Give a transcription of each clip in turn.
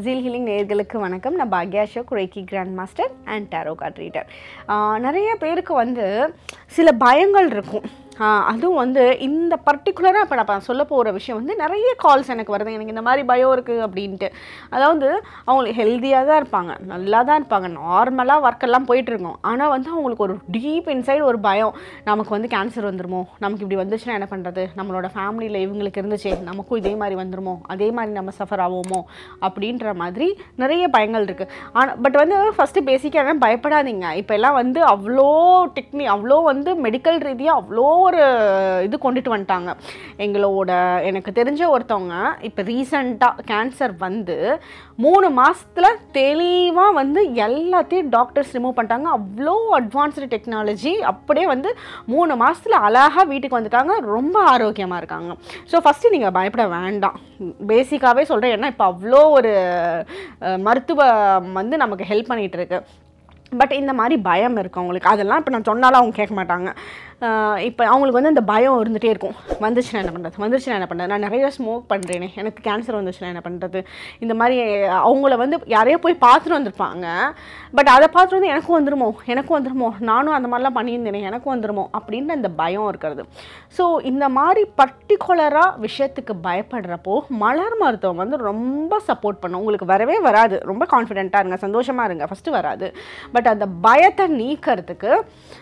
zeal healing நேயர்களுக்கு வணக்கம் நான் பாக்யா Ashok reiki grand master and tarot card reader நிறைய பேருக்கு வந்து சில பயங்கள் இருக்கும் ஆஹ் அதுவும் வந்து இந்த பர்டிகுலராக இப்போ நான் சொல்ல போகிற விஷயம் வந்து நிறைய கால்ஸ் எனக்கு வருது எனக்கு இந்த மாதிரி பயம் இருக்குது அப்படின்ட்டு அதாவது அவங்களுக்கு ஹெல்த்தியாக தான் இருப்பாங்க நல்லா தான் இருப்பாங்க நார்மலாக ஒர்க்கெல்லாம் போயிட்டுருக்கோம் ஆனால் வந்து அவங்களுக்கு ஒரு டீப் இன்சைடு ஒரு பயம் நமக்கு வந்து கேன்சர் வந்துருமோ நமக்கு இப்படி வந்துச்சுன்னா என்ன பண்ணுறது நம்மளோட ஃபேமிலியில் இவங்களுக்கு இருந்துச்சே நமக்கும் இதே மாதிரி வந்துருமோ அதே மாதிரி நம்ம சஃபர் ஆவோமோ அப்படின்ற மாதிரி நிறைய பயங்கள் இருக்குது ஆனால் பட் வந்து ஃபஸ்ட்டு பேசிக்காக பயப்படாதீங்க இப்போ எல்லாம் வந்து அவ்வளோ டெக்னி அவ்வளோ வந்து மெடிக்கல் ரீதியாக அவ்வளோ ஒரு இது கொண்டுட்டு வந்துட்டாங்க எங்களோட எனக்கு தெரிஞ்ச ஒருத்தவங்க இப்போ ரீசண்டாக கேன்சர் வந்து மூணு மாசத்துல தெளிவாக வந்து எல்லாத்தையும் டாக்டர்ஸ் ரிமூவ் பண்ணிட்டாங்க அவ்வளோ அட்வான்ஸ்டு டெக்னாலஜி அப்படியே வந்து மூணு மாசத்துல அழகாக வீட்டுக்கு வந்துட்டாங்க ரொம்ப ஆரோக்கியமாக இருக்காங்க ஸோ ஃபஸ்ட்டு நீங்கள் பயப்பட வேண்டாம் பேசிக்காகவே சொல்கிறேன் ஏன்னா இப்போ அவ்வளோ ஒரு அஹ், மருத்துவம் வந்து நமக்கு ஹெல்ப் பண்ணிகிட்டு இருக்கு பட் இந்த மாதிரி பயம் இருக்கு அவங்களுக்கு அதெல்லாம் இப்போ நான் சொன்னாலும் அவங்க கேட்க மாட்டாங்க இப்போ அவங்களுக்கு வந்து இந்த பயம் இருந்துகிட்டே இருக்கும் வந்துச்சுன்னா என்ன பண்ணுறது வந்துருச்சுன்னா என்ன பண்ணுறது நான் நிறைய ஸ்மோக் பண்ணுறேனே எனக்கு கேன்சர் வந்துச்சுன்னா என்ன பண்ணுறது இந்த மாதிரி அவங்கள வந்து யாரையோ போய் பார்த்துட்டு வந்திருப்பாங்க பட் அதை பார்த்துட்டு வந்து எனக்கும் வந்துருமோ எனக்கும் வந்துருமோ நானும் அந்த மாதிரிலாம் பண்ணியிருந்தேனே எனக்கும் வந்துருமோ அப்படின்னு அந்த பயம் இருக்கிறது ஸோ இந்த மாதிரி பர்டிகுலராக விஷயத்துக்கு பயப்படுறப்போ மலர் மருத்துவம் வந்து ரொம்ப சப்போர்ட் பண்ணும் உங்களுக்கு வரவே வராது ரொம்ப கான்ஃபிடென்ட்டாக இருங்க சந்தோஷமாக இருங்க ஃபஸ்ட்டு வராது பட் அந்த பயத்தை நீக்கிறதுக்கு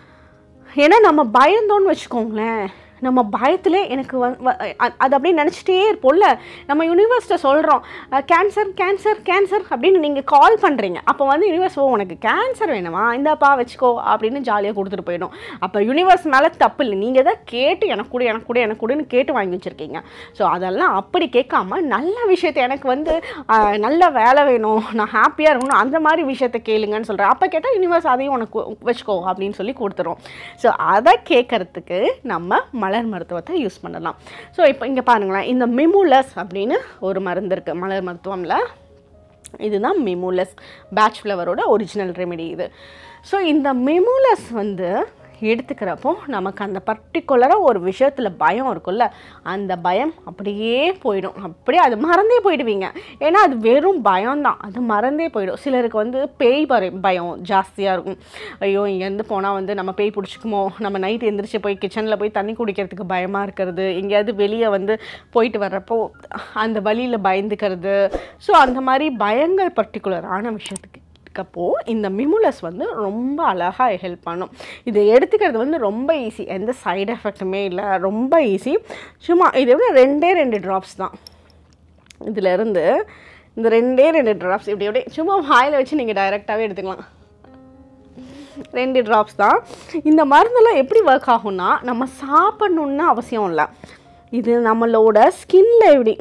ஏன்னா நம்ம பயந்தோன்னு வச்சுக்கோங்களேன் நம்ம பயத்தில் எனக்கு வ வ- அ- அது அப்படியே நினச்சிட்டே இருப்போம்ல நம்ம யூனிவர்ஸ்ட்டை சொல்கிறோம் கேன்சர் கேன்சர் கேன்சர் அப்படின்னு நீங்கள் கால் பண்ணுறீங்க அப்போ வந்து யூனிவர்ஸ் ஓ உனக்கு கேன்சர் வேணுமா இந்தாப்பா வச்சுக்கோ அப்படின்னு ஜாலியாக கொடுத்துட்டு போயிடும் அப்போ யூனிவர்ஸ் மேலே தப்பு இல்லை நீங்கள் தான் கேட்டு எனக்கு கூட எனக்கு கூட எனக்கு கூடன்னு கேட்டு வாங்கி வச்சுருக்கீங்க ஸோ அதெல்லாம் அப்படி கேட்காம நல்ல விஷயத்தை எனக்கு வந்து அஹ், நல்ல வேலை வேணும் நான் ஹாப்பியாக இருக்கணும் அந்த மாதிரி விஷயத்த கேளுங்கன்னு சொல்கிறேன் அப்போ கேட்டால் யூனிவர்ஸ் அதையும் உனக்கு வச்சுக்கோ அப்படின்னு சொல்லி கொடுத்துரும் ஸோ அதை கேட்கறதுக்கு நம்ம மலர் மருத்துவத்தை யூஸ் பண்ணலாம் ஸோ இப்போ இங்கே பாருங்களேன் இந்த மிமுலஸ் அப்படின்னு ஒரு மருந்து இருக்குது மலர் மருத்துவமில் இதுதான் மிமுலஸ் பேட்ச் ஃப்ளவரோட ஒரிஜினல் ரெமெடி இது ஸோ இந்த மிமுலஸ் வந்து எடுத்துக்கிறப்போ நமக்கு அந்த பர்டிகுலராக ஒரு விஷயத்தில் பயம் இருக்கும்ல அந்த பயம் அப்படியே போயிடும் அப்படியே அது மறந்தே போயிடுவீங்க ஏன்னா அது வெறும் பயம்தான் அது மறந்தே போயிடும் சிலருக்கு வந்து பேய் பய பயம் ஜாஸ்தியாக இருக்கும் ஐயோ இங்கேருந்து போனால் வந்து நம்ம பேய் பிடிச்சிக்குமோ நம்ம நைட் எந்திரிச்சு போய் கிச்சனில் போய் தண்ணி குடிக்கிறதுக்கு பயமாக இருக்கிறது எங்கேயாவது வெளியே வந்து போயிட்டு வர்றப்போ அந்த வழியில் பயந்துக்கிறது ஸோ அந்த மாதிரி பயங்கள் பர்டிகுலரான விஷயத்துக்கு இருக்கப்போ இந்த மிமுலஸ் வந்து ரொம்ப அழகாக ஹெல்ப் பண்ணும் இது எடுத்துக்கிறது வந்து ரொம்ப ஈஸி எந்த சைடு எஃபெக்ட்டுமே இல்லை ரொம்ப ஈஸி சும்மா இதை விட ரெண்டே ரெண்டு ட்ராப்ஸ் தான் இதுல இருந்து இந்த ரெண்டே ரெண்டு ட்ராப்ஸ் இப்படி அப்படியே சும்மா வாயில் வச்சு நீங்கள் டைரெக்டாகவே எடுத்துக்கலாம் ரெண்டு ட்ராப்ஸ் தான் இந்த மருந்தெல்லாம் எப்படி ஒர்க் ஆகும்னா நம்ம சாப்பிட்ணுன்னு அவசியம் இல்லை இது நம்மளோட ஸ்கின்ல இப்படி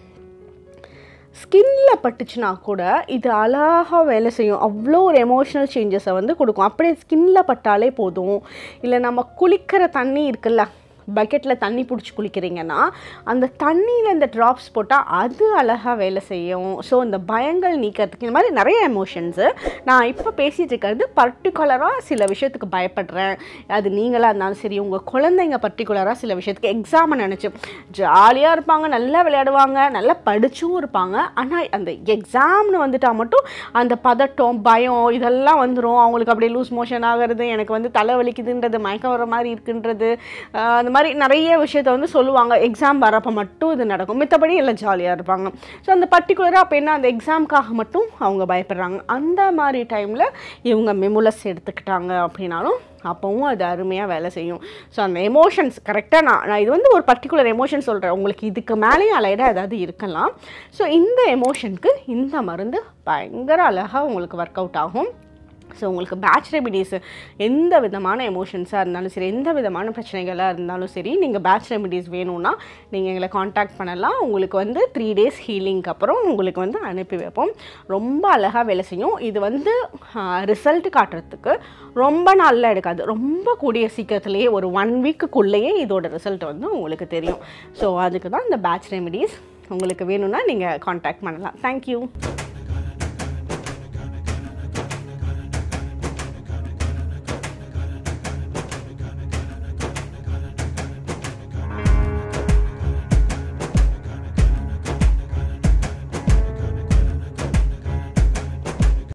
ஸ்கின்ல பட்டுச்சுன்னா கூட இது அழகாக வேலை செய்யும் அவ்வளோ ஒரு எமோஷனல் சேஞ்சஸை வந்து கொடுக்கும் அப்படியே ஸ்கின்ல பட்டாலே போதும் இல்லை நம்ம குளிக்கிற தண்ணி இருக்குல்ல பக்கெட்டில் தண்ணி பிடிச்சி குளிக்கிறீங்கன்னா அந்த தண்ணியில் இந்த ட்ராப்ஸ் போட்டால் அது அழகாக வேலை செய்யும் ஸோ இந்த பயங்கள் நீக்கிறதுக்கு இந்த மாதிரி நிறைய எமோஷன்ஸு நான் இப்போ பேசிகிட்டு இருக்கிறது பர்டிகுலராக சில விஷயத்துக்கு பயப்படுறேன் அது நீங்களாக இருந்தாலும் சரி உங்கள் குழந்தைங்க பர்டிகுலராக சில விஷயத்துக்கு எக்ஸாமை நினச்சி ஜாலியாக இருப்பாங்க நல்லா விளையாடுவாங்க நல்லா படிச்சும் இருப்பாங்க ஆனால் அந்த எக்ஸாம்னு வந்துட்டால் மட்டும் அந்த பதட்டம் பயம் இதெல்லாம் வந்துடும் அவங்களுக்கு அப்படியே லூஸ் மோஷன் ஆகிறது எனக்கு வந்து தலை வலிக்குதுன்றது மயக்கம் வர மாதிரி இருக்குன்றது ஆஹ் அந்த மாதிரி நிறைய விஷயத்த வந்து சொல்லுவாங்க எக்ஸாம் வரப்போ மட்டும் இது நடக்கும் மித்தபடி எல்லாம் ஜாலியாக இருப்பாங்க ஸோ அந்த பர்டிகுலராக அப்போ என்ன அந்த எக்ஸாம்க்காக மட்டும் அவங்க பயப்படுறாங்க அந்த மாதிரி டைமில் இவங்க மெமுலஸ் எடுத்துக்கிட்டாங்க அப்படின்னாலும் அப்போவும் அது அருமையாக வேலை செய்யும் ஸோ அந்த எமோஷன்ஸ் கரெக்டாக நான் நான் இது வந்து ஒரு பர்டிகுலர் எமோஷன் சொல்கிறேன் உங்களுக்கு இதுக்கு மேலேயும் அலைடாக ஏதாவது இருக்கலாம் ஸோ இந்த எமோஷனுக்கு இந்த மருந்து பயங்கர அழகாக உங்களுக்கு ஒர்க் அவுட் ஆகும் ஸோ உங்களுக்கு பேட்ச் ரெமிடிஸ் எந்த விதமான எமோஷன்ஸாக இருந்தாலும் சரி எந்த விதமான பிரச்சனைகளாக இருந்தாலும் சரி நீங்கள் பேட்ச் ரெமிடிஸ் வேணும்னா நீங்கள் எங்களை காண்டாக்ட் பண்ணலாம் உங்களுக்கு வந்து த்ரீ டேஸ் ஹீலிங்க்கு அப்புறம் உங்களுக்கு வந்து அனுப்பி வைப்போம் ரொம்ப அழகாக வேலை செய்யும் இது வந்து ரிசல்ட் காட்டுறதுக்கு ரொம்ப நாளில் எடுக்காது ரொம்ப கூடிய சீக்கிரத்துலேயே ஒரு ஒன் வீக்குக்குள்ளேயே இதோட ரிசல்ட் வந்து உங்களுக்கு தெரியும் ஸோ அதுக்கு தான் இந்த பேட்ச் ரெமிடிஸ் உங்களுக்கு வேணும்னா நீங்கள் காண்டாக்ட் பண்ணலாம் தேங்க்யூ